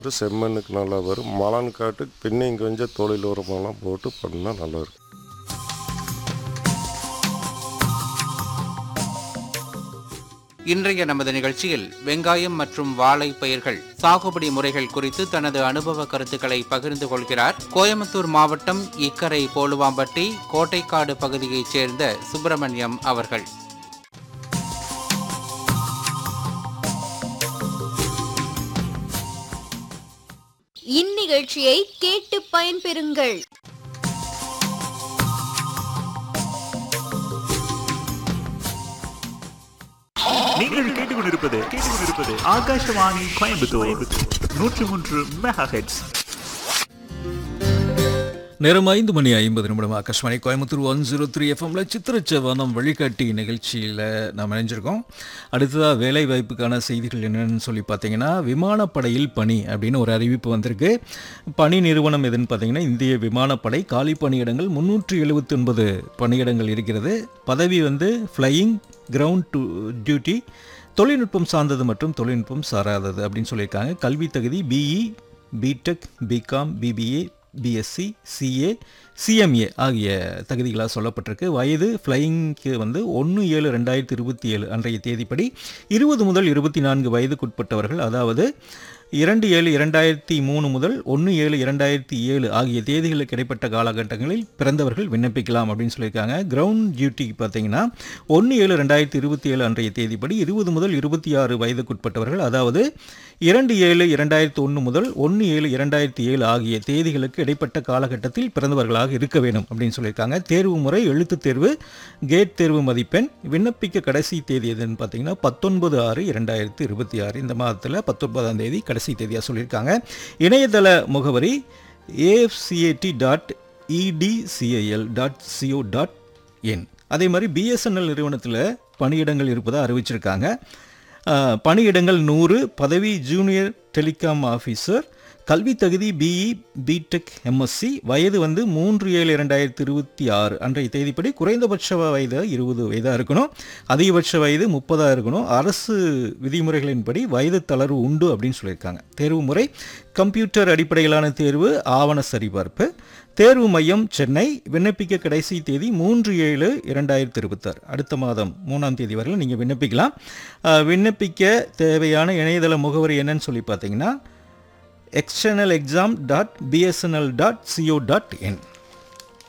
ஒரு செம்மண்ணுக்கு நல்லா வரும் மலான் காட்டுக்கு பின்னையும் கொஞ்சம் தொழில் உரமெல்லாம் போட்டு பண்ணால் நல்லா இருக்கும் இன்றைய நமது நிகழ்ச்சியில் வெங்காயம் மற்றும் வாழை பயிர்கள் சாகுபடி முறைகள் குறித்து தனது அனுபவ கருத்துக்களை பகிர்ந்து கொள்கிறார் கோயம்புத்தூர் மாவட்டம் இக்கரை போலுவாம்பட்டி கோட்டைக்காடு பகுதியைச் சேர்ந்த சுப்பிரமணியம் அவர்கள் இந்நிகழ்ச்சியை கேட்டு பயன்பெறுங்கள் நீங்கள் கேட்டுக்கொண்டிருப்பது கேட்டுக்கொண்டிருப்பது ஆகாஷவாணி கோயம்புத்தூர் நூற்றி மூன்று மெகா ஹெட்ஸ் நேரம் ஐந்து மணி ஐம்பது நிமிடம் Akashvani Coimbatore one zero three எஃப்எம்ல சித்திரச்சவனம் வழிகாட்டி நிகழ்ச்சியில் நாம் இணைஞ்சிருக்கோம் அடுத்ததாக வேலை வாய்ப்புக்கான செய்திகள் என்னன்னு சொல்லி பார்த்தீங்கன்னா விமானப்படையில் பணி அப்படின்னு ஒரு அறிவிப்பு வந்திருக்கு பணி நிறுவனம் எதுன்னு பார்த்தீங்கன்னா இந்திய விமானப்படை காலி பணியிடங்கள் முந்நூற்றி எழுபத்தி ஒன்பது பணியிடங்கள் இருக்கிறது பதவி வந்து ஃப்ளையிங் கிரவுண்ட் டு டியூட்டி தொழில்நுட்பம் சார்ந்தது மற்றும் தொழில்நுட்பம் சாராதது அப்படின்னு சொல்லியிருக்காங்க கல்வி தகுதி BE BTech BCom BBA BSc CA CMA ஆகிய தகுதிகளாக சொல்லப்பட்டிருக்கு வயது ஃப்ளையிங்க்கு வந்து ஒன்று ஏழு ரெண்டாயிரத்தி இருபத்தி ஏழு அன்றைய தேதிப்படி இருபது முதல் இருபத்தி நான்கு வயதுக்குட்பட்டவர்கள் அதாவது இரண்டு ஏழு இரண்டாயிரத்தி மூணு முதல் ஒன்று ஏழு இரண்டாயிரத்தி ஏழு ஆகிய தேதிகளுக்கு இடைப்பட்ட காலகட்டங்களில் பிறந்தவர்கள் விண்ணப்பிக்கலாம் அப்படின்னு சொல்லியிருக்காங்க கிரவுண்ட் டியூட்டிக்கு பார்த்தீங்கன்னா ஒன்று ஏழு ரெண்டாயிரத்தி இருபத்தி ஏழு அன்றைய தேதிப்படி இருபது முதல் இருபத்தி ஆறு வயதுக்குட்பட்டவர்கள் அதாவது இரண்டு ஏழு இரண்டாயிரத்தி ஒன்று முதல் ஒன்று ஏழு இரண்டாயிரத்தி ஏழு ஆகிய தேதிகளுக்கு இடைப்பட்ட காலகட்டத்தில் பிறந்தவர்களாக இருக்க வேண்டும் அப்படின்னு சொல்லியிருக்காங்க தேர்வு முறை எழுத்துத் தேர்வு கேட் தேர்வு மதிப்பெண் விண்ணப்பிக்க கடைசி தேதி எதுன்னு பார்த்தீங்கன்னா பத்தொன்பது ஆறு இரண்டாயிரத்தி இருபத்தி ஆறு இந்த மாதத்தில் பத்தொன்பதாம் தேதி கடைசி தேதியாக சொல்லியிருக்காங்க இணையதள முகவரி AFCAT dot EDCIL dot co dot in அதே மாதிரி பிஎஸ்என்எல் நிறுவனத்தில் பணியிடங்கள் இருப்பதாக அறிவிச்சிருக்காங்க அஹ், பணியிடங்கள் நூறு பதவி ஜூனியர் டெலிகாம் ஆஃபீஸர் கல்வி தகுதி பிஇ பிடெக் எம்எஸ்சி வயது வந்து மூன்று ஏழு இரண்டாயிரத்தி இருபத்தி ஆறு அன்றைய தேதிப்படி குறைந்தபட்ச வயது இருபது வயதாக இருக்கணும் அதிகபட்ச வயது முப்பதாக இருக்கணும் அரசு விதிமுறைகளின்படி வயது தளர்வு உண்டு அப்படின்னு சொல்லியிருக்காங்க தேர்வு முறை கம்ப்யூட்டர் அடிப்படையிலான தேர்வு ஆவண சரிபார்ப்பு தேர்வு மையம் சென்னை விண்ணப்பிக்க கடைசி தேதி மூன்று ஏழு இரண்டாயிரத்தி இருபத்தாறு அடுத்த மாதம் மூணாம் தேதி வரையில் நீங்கள் விண்ணப்பிக்கலாம் அஹ், விண்ணப்பிக்க தேவையான இணையதள முகவரி என்னன்னு சொல்லி பார்த்தீங்கன்னா external exam dot BSNL dot co dot என்